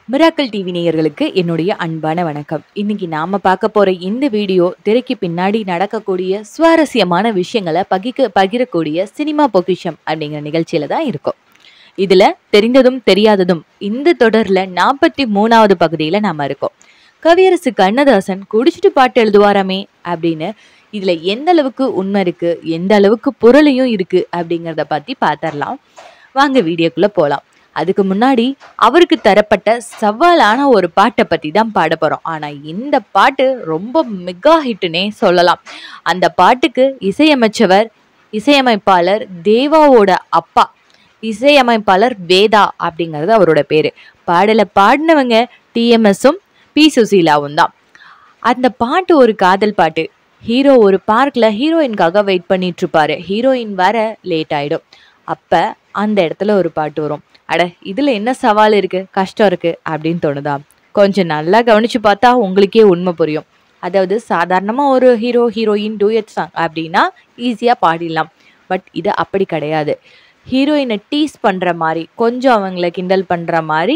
miracle TV நேயர்களுக்கு என்னுடைய அன்பான வணக்கம் இன்னைக்கு நாம பார்க்க போற இந்த வீடியோ திரைக்கு பின்னாடி நடக்கக்கூடிய சுவாரஸ்யமான விஷயங்களை பகிக்க பகிரக்கூடிய சினிமா பொக்கிஷம் அப்படிங்கிற நிகழ்ச்சியில தான் இருக்கும் இதுல தெரிந்ததும் தெரியாததும் இந்த தொடர்ல நாற்பத்தி மூணாவது பகுதியில நாம இருக்கோம் கவியரசு கண்ணதாசன் குடிச்சிட்டு பாட்டு எழுதுவாராமே அப்படின்னு இதுல எந்த அளவுக்கு உண்மை இருக்கு எந்த அளவுக்கு பொருளையும் இருக்கு அப்படிங்கிறத பத்தி பார்த்தரலாம் வாங்க வீடியோக்குள்ள போலாம் அதுக்கு முன்னாடி அவருக்கு தரப்பட்ட சவாலான ஒரு பாட்டை பத்தி தான் பாட போறோம் ஆனா இந்த பாட்டு ரொம்ப மெகா ஹிட்னே சொல்லலாம் அந்த பாட்டுக்கு இசையமைச்சவர் இசையமைப்பாளர் தேவாவோட அப்பா இசையமைப்பாளர் வேதா அப்படிங்கிறது அவரோட பேரு பாடலை பாடினவங்க டிஎம்எஸும் பி சுசீலாவும் தான் அந்த பாட்டு ஒரு காதல் பாட்டு ஹீரோ ஒரு பார்க்ல ஹீரோயின்காக வெயிட் பண்ணிட்டு இருப்பாரு ஹீரோயின் வர லேட் ஆயிடும் அப்ப அந்த இடத்துல ஒரு பாட்டு வரும் அட இதுல என்ன சவால் இருக்கு கஷ்டம் இருக்கு அப்படின்னு தோணுதா கொஞ்சம் நல்லா கவனிச்சு பார்த்தா உங்களுக்கே உண்மை புரியும் அதாவது சாதாரணமா ஒரு ஹீரோ ஹீரோயின் டூயட் சாங் அப்படின்னா ஈஸியா பாடிடலாம் பட் இது அப்படி கிடையாது ஹீரோயினை டீஸ் பண்ற மாதிரி கொஞ்சம் அவங்கள கிண்டல் பண்ற மாதிரி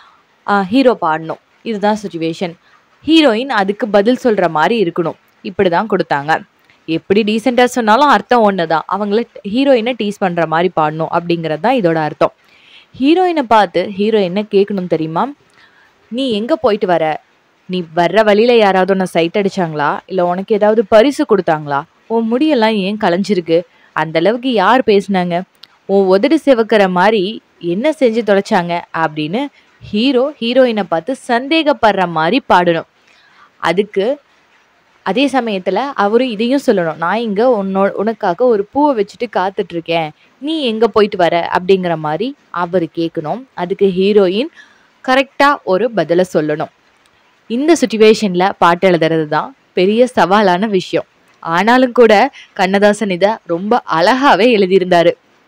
ஹீரோ பாடணும் இதுதான் சுச்சுவேஷன் ஹீரோயின் அதுக்கு பதில் சொல்ற மாதிரி இருக்கணும் இப்படி தான் கொடுத்தாங்க எப்படி டீசெண்டாக சொன்னாலும் அர்த்தம் ஒன்று தான் அவங்கள ஹீரோயினை டீஸ் பண்ணுற மாதிரி பாடணும் அப்படிங்கிறது தான் இதோட அர்த்தம் ஹீரோயினை பார்த்து ஹீரோ என்ன கேட்கணும் தெரியுமா நீ எங்கே போயிட்டு வர நீ வர்ற வழியில் யாராவது உன்னை சைட் அடிச்சாங்களா இல்லை உனக்கு ஏதாவது பரிசு கொடுத்தாங்களா உன் முடியெல்லாம் ஏன் கலைஞ்சிருக்கு அந்த அளவுக்கு யார் பேசுனாங்க உன் உதடு சிவக்கிற மாதிரி என்ன செஞ்சு தொலைச்சாங்க அப்படின்னு ஹீரோ ஹீரோயினை பார்த்து சந்தேகப்படுற மாதிரி பாடணும் அதுக்கு அதே சமயத்தில் அவரு இதையும் சொல்லணும் நான் இங்கே உன்னோ உனக்காக ஒரு பூவை வச்சுட்டு காத்துட்டு இருக்கேன் நீ எங்கே போயிட்டு வர அப்படிங்கிற மாதிரி அவர் கேட்கணும் அதுக்கு ஹீரோயின் கரெக்டாக ஒரு பதிலை சொல்லணும் இந்த சுச்சுவேஷனில் பாட்டு எழுதுறது தான் பெரிய சவாலான விஷயம் ஆனாலும் கூட கண்ணதாசன் இதை ரொம்ப அழகாவே எழுதியிருந்தாரு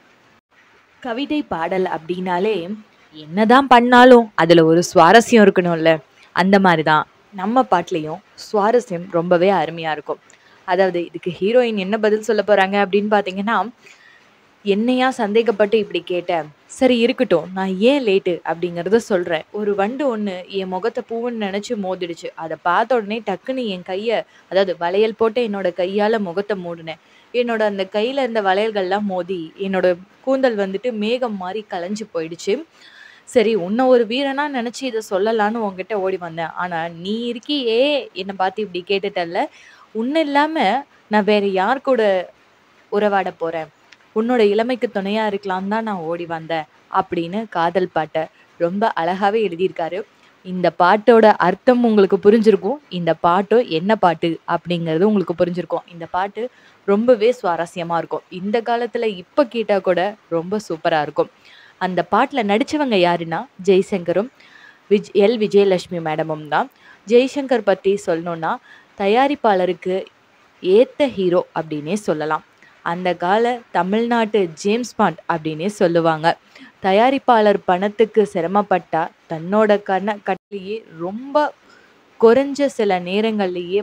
கவிதை பாடல் அப்படின்னாலே என்னதான் பண்ணாலும் அதில் ஒரு சுவாரஸ்யம் இருக்கணும்ல அந்த மாதிரி தான் நம்ம பாட்டுலேயும் சுவாரஸ்யம் ரொம்பவே அருமையாக இருக்கும் அதாவது இதுக்கு ஹீரோயின் என்ன பதில் சொல்ல போகிறாங்க அப்படின்னு பார்த்தீங்கன்னா என்னையா சந்தேகப்பட்டு இப்படி கேட்டேன் சரி இருக்கட்டும் நான் ஏன் லேட்டு அப்படிங்கிறத சொல்கிறேன் ஒரு வண்டு ஒன்று என் முகத்தை பூவுன்னு நினச்சி மோதிடுச்சு அதை பார்த்த உடனே டக்குன்னு என் கையை அதாவது வளையல் போட்டு என்னோட கையால் முகத்தை மூடினேன் என்னோட அந்த கையில் இருந்த வளையல்கள்லாம் மோதி என்னோட கூந்தல் வந்துட்டு மேகம் மாதிரி கலைஞ்சு போயிடுச்சு சரி உன்னை ஒரு வீரனா நினச்சி இதை சொல்லலான்னு உங்ககிட்ட ஓடி வந்தேன் ஆனால் நீ இருக்கியே என்னை பார்த்து இப்படி கேட்டுட்டல்ல உன்னை இல்லாமல் நான் வேற யார் கூட உறவாட போகிறேன் உன்னோட இளமைக்கு துணையாக இருக்கலாம் தான் நான் ஓடி வந்தேன் அப்படின்னு காதல் பாட்டை ரொம்ப அழகாகவே எழுதியிருக்காரு இந்த பாட்டோட அர்த்தம் உங்களுக்கு புரிஞ்சிருக்கும் இந்த பாட்டோ என்ன பாட்டு அப்படிங்கிறது உங்களுக்கு புரிஞ்சிருக்கும் இந்த பாட்டு ரொம்பவே சுவாரஸ்யமாக இருக்கும் இந்த காலத்தில் இப்போ கேட்டால் கூட ரொம்ப சூப்பராக இருக்கும் அந்த பாட்டில் நடித்தவங்க யாருன்னா ஜெய்சங்கரும் விஜ் எல் விஜயலட்சுமி மேடமும் தான் ஜெய்சங்கர் பற்றி சொல்லணுன்னா தயாரிப்பாளருக்கு ஏத்த ஹீரோ அப்படின்னே சொல்லலாம் அந்த கால தமிழ்நாட்டு ஜேம்ஸ் பாண்ட் அப்படின்னே சொல்லுவாங்க தயாரிப்பாளர் பணத்துக்கு சிரமப்பட்டா தன்னோட கண்ண கட்டிலேயே ரொம்ப குறைஞ்ச சில நேரங்கள்லேயே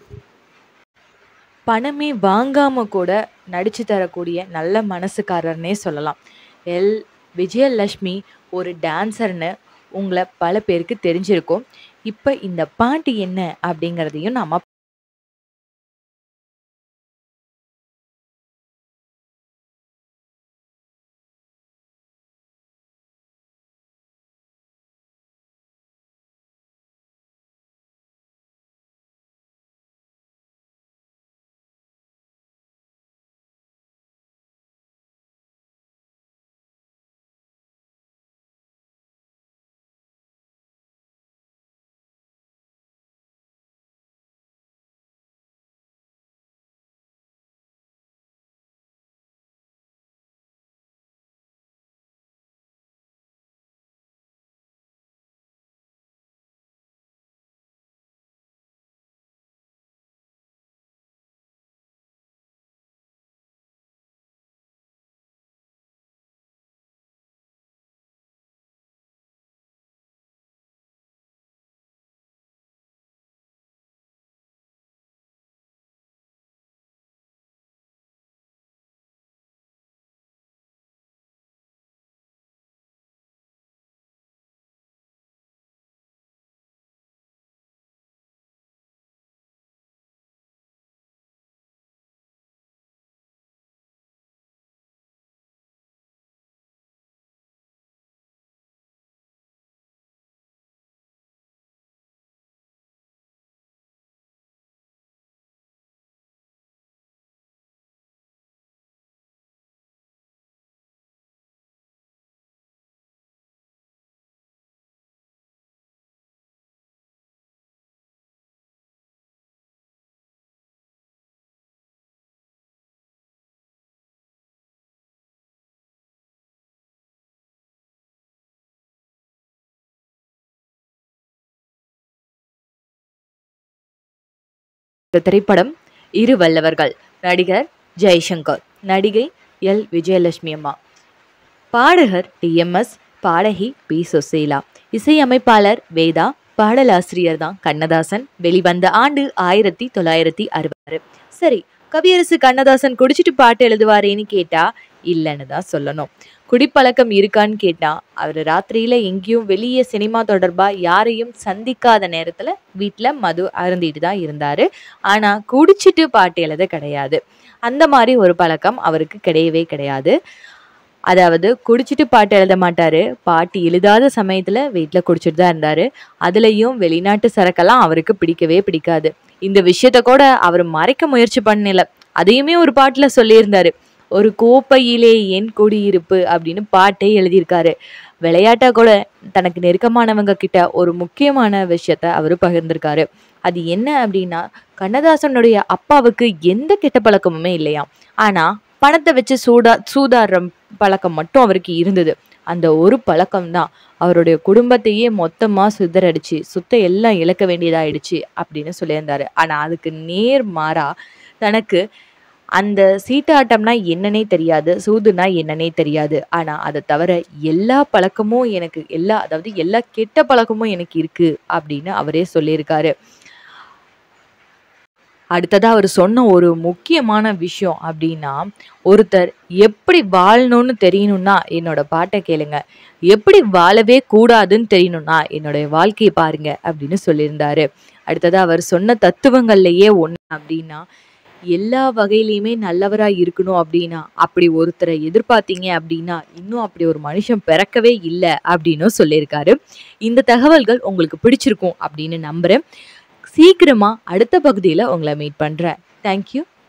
பணமே வாங்காம கூட நடிச்சு தரக்கூடிய நல்ல மனசுக்காரர்னே சொல்லலாம் எல் விஜயலட்சுமி ஒரு டான்சர்னு உங்களை பல பேருக்கு தெரிஞ்சிருக்கும் இப்போ இந்த பாட்டு என்ன அப்படிங்கிறதையும் நாம இந்த திரைப்படம் இரு வல்லவர்கள் நடிகர் ஜெய்சங்கர் நடிகை எல் விஜயலட்சுமி அம்மா பாடகர் டிஎம்எஸ் பாடகி பி சுசீலா இசையமைப்பாளர் வேதா பாடலாசிரியர் தான் கண்ணதாசன் வெளிவந்த ஆண்டு ஆயிரத்தி தொள்ளாயிரத்தி அறுபது சரி கவியரசு கண்ணதாசன் குடிச்சிட்டு பாட்டு எழுதுவாரேன்னு கேட்டா இல்லைன்னு தான் சொல்லணும் குடிப்பழக்கம் இருக்கான்னு கேட்டா அவர் ராத்திரியில எங்கேயும் வெளியே சினிமா தொடர்பா யாரையும் சந்திக்காத நேரத்துல வீட்டில் மது அருந்திட்டு தான் இருந்தாரு ஆனா குடிச்சிட்டு பாட்டு எழுத கிடையாது அந்த மாதிரி ஒரு பழக்கம் அவருக்கு கிடையவே கிடையாது அதாவது குடிச்சிட்டு பாட்டு எழுத மாட்டாரு பாட்டு எழுதாத சமயத்துல வீட்டில் குடிச்சிட்டு தான் இருந்தாரு அதுலயும் வெளிநாட்டு சரக்கெல்லாம் அவருக்கு பிடிக்கவே பிடிக்காது இந்த விஷயத்த கூட அவர் மறைக்க முயற்சி பண்ணல அதையுமே ஒரு பாட்டுல சொல்லியிருந்தாரு ஒரு கோப்பையிலே என் குடியிருப்பு அப்படின்னு பாட்டே எழுதியிருக்காரு விளையாட்டா கூட தனக்கு நெருக்கமானவங்க கிட்ட ஒரு முக்கியமான விஷயத்த அவர் பகிர்ந்திருக்காரு அது என்ன அப்படின்னா கண்ணதாசனுடைய அப்பாவுக்கு எந்த கெட்ட பழக்கமுமே இல்லையாம் ஆனா பணத்தை வச்சு சூடா சூதாடுற பழக்கம் மட்டும் அவருக்கு இருந்தது அந்த ஒரு பழக்கம் தான் அவருடைய குடும்பத்தையே மொத்தமா சிதறடிச்சு சுத்த எல்லாம் இழக்க வேண்டியதாயிடுச்சு அப்படின்னு சொல்லியிருந்தாரு ஆனா அதுக்கு நேர் மாறா தனக்கு அந்த சீட்டாட்டம்னா என்னன்னே தெரியாது சூதுனா என்னன்னே தெரியாது ஆனா அதை தவிர எல்லா பழக்கமும் எனக்கு எல்லா அதாவது எல்லா கெட்ட பழக்கமும் எனக்கு இருக்கு அப்படின்னு அவரே சொல்லியிருக்காரு அடுத்ததா அவர் சொன்ன ஒரு முக்கியமான விஷயம் அப்படின்னா ஒருத்தர் எப்படி வாழணும்னு தெரியணும்னா என்னோட பாட்டை கேளுங்க எப்படி வாழவே கூடாதுன்னு தெரியணும்னா என்னுடைய வாழ்க்கையை பாருங்க அப்படின்னு சொல்லியிருந்தாரு அடுத்தது அவர் சொன்ன தத்துவங்கள்லயே ஒன்று அப்படின்னா எல்லா வகையிலையுமே நல்லவரா இருக்கணும் அப்படின்னா அப்படி ஒருத்தரை எதிர்பார்த்தீங்க அப்படின்னா இன்னும் அப்படி ஒரு மனுஷன் பிறக்கவே இல்லை அப்படின்னும் சொல்லியிருக்காரு இந்த தகவல்கள் உங்களுக்கு பிடிச்சிருக்கும் அப்படின்னு நம்புறேன் சீக்கிரமா அடுத்த பகுதியில் உங்களை மீட் பண்றேன் தேங்க்யூ